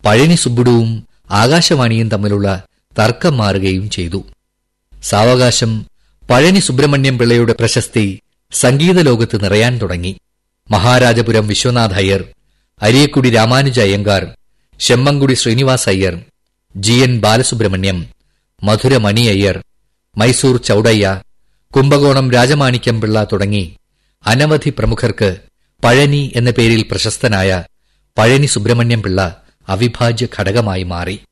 പഴനി സുബ്ബുടുവും ആകാശവാണിയും തമ്മിലുള്ള തർക്കം മാറുകയും ചെയ്തു സാവകാശം പഴനി സുബ്രഹ്മണ്യം പിള്ളയുടെ പ്രശസ്തി സംഗീത ലോകത്ത് നിറയാൻ തുടങ്ങി മഹാരാജപുരം വിശ്വനാഥ് അയ്യർ അരിയക്കുടി രാമാനുജ അയ്യങ്കാർ ശെമ്മങ്കുടി ശ്രീനിവാസ് അയ്യർ ജി എൻ ബാലസുബ്രഹ്മണ്യം മധുര മണി അയ്യർ മൈസൂർ ചൌഡയ്യ കുംഭകോണം രാജമാണിക്യം പിള്ള തുടങ്ങി അനവധി പ്രമുഖർക്ക് പഴനി എന്ന പേരിൽ പ്രശസ്തനായ പഴനി സുബ്രഹ്മണ്യം പിള്ള അവിഭാജ്യ ഘടകമായി മാറി